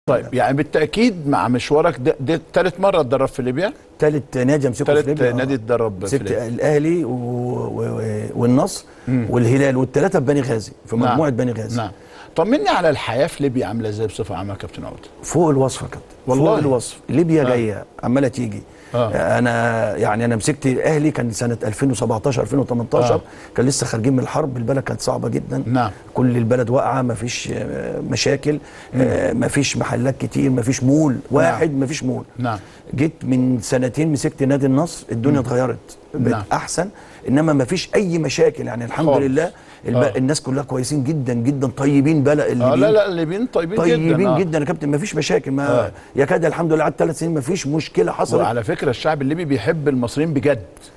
طيب يعني بالتاكيد مع مشوارك ده, ده ثالث مره اتدرب في ليبيا ثالث نادي امسكه في ثالث ليبيا نادي اتدرب في مسكت ليبيا الاهلي و... و... والنصر والهلال والثلاثه في بني غازي في نعم. مجموعه بني غازي نعم طمني على الحياه في ليبيا عامله ازاي بصفه عامه يا كابتن عوده فوق الوصف يا كابتن والله؟ فوق الوصف ليبيا آه. جايه عماله تيجي آه. انا يعني انا مسكت الاهلي كان سنه 2017 2018 آه. كان لسه خارجين من الحرب البلد كانت صعبه جدا نعم. كل البلد واقعه ما فيش مشاكل ما فيش محلات كتير ما فيش مول واحد ما فيش مول نعم. جيت من سنتين مسكت نادي النصر الدنيا اتغيرت بقت نعم. احسن انما ما فيش اي مشاكل يعني الحمد خالص. لله الب... آه. الناس كلها كويسين جدا جدا طيبين بلا اه الليبيين لا لا الليبيين طيبين, طيبين جدا, جدا, آه. يا كابتن ما فيش مشاكل ما آه. يكاد الحمد لله قعدت ثلاث سنين ما فيش مشكله حصلت وعلى فكره الشعب الليبي بيحب المصريين بجد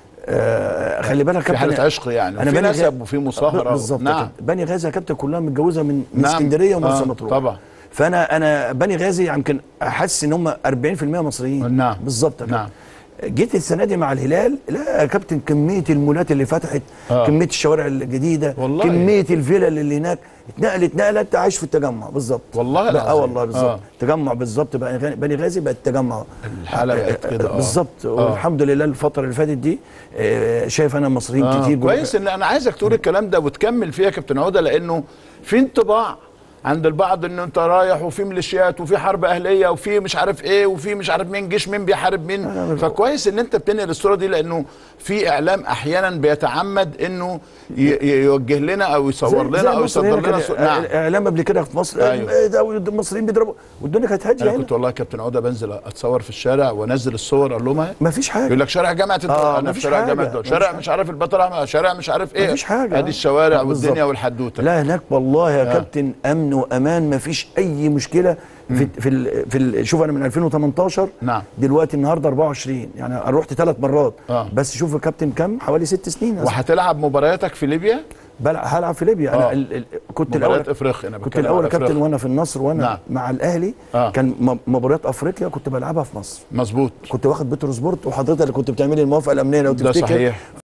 آه خلي بالك يا في كابتن حاله عشق يعني وفي بني غا- نسب وفي مصاهره بالظبط نعم نعم بني غازي يا كابتن كلها متجوزه من من نعم. اسكندريه ومرسى آه، مطروح طبعا. فانا انا بني غازي يمكن احس ان هم 40% مصريين نعم. بالظبط يا كابتن. نعم. جيت السنه دي مع الهلال لا يا كابتن كميه المولات اللي فتحت آه. كميه الشوارع الجديده والله. كميه الفيلل اللي هناك اتنقلت نقله انت عايش في التجمع بالظبط والله اه العظيم. والله بالظبط آه. تجمع بالظبط بقى غ- بني غازي بقت تجمع الحالة بقت كده، آه. بالظبط آه. والحمد لله الفتره اللي فاتت دي آه، شايف انا مصريين آه. كتير جوه. كويس ان انا عايزك تقول الكلام ده وتكمل فيها يا كابتن عوده لانه في انطباع عند البعض ان انت رايح وفي ميليشيات وفي حرب اهليه وفي مش عارف ايه وفي مش عارف مين جيش مين بيحارب مين فكويس ان انت بتنقل الصوره دي لانه في اعلام احيانا بيتعمد انه ي- ي- يوجه لنا او يصور زي- زي لنا او مصر يصدر هنا لنا كده، صور نعم اعلام قبل كده في مصر أيوة. آه، ده المصريين بيضربوا والدنيا كانت هاديه انا هنا كنت والله يا كابتن عوده بنزل اتصور في الشارع وانزل الصور اقول لهم اهي ما فيش حاجه يقول لك شارع جامعه الدول آه، انا في مفيش شارع حاجة، جامعه الدول مفيش شارع حاجة. مش عارف البطل احمد شارع مش عارف ايه مفيش حاجة، ادي آه. الشوارع آه، بالظبط. والدنيا والحدوته لا هناك والله يا آه. كابتن امن وامان ما فيش اي مشكله في في ال في ال شوف انا من 2018 نعم. دلوقتي النهارده 24 يعني انا رحت ثلاث مرات آه. بس شوف يا كابتن كام حوالي ست سنين وهتلعب مبارياتك في ليبيا بلع- هلعب في ليبيا آه. انا ال ال كنت مباريات الاول افريقيا انا كنت بتكلم الاول على يا كابتن أفريقيا. وانا في النصر وانا نعم. مع الاهلي آه. كان م- مباريات افريقيا كنت بلعبها في مصر مظبوط كنت واخد بترو سبورت وحضرتك اللي كنت بتعملي الموافقه الامنيه لو ده تفتكر صحيح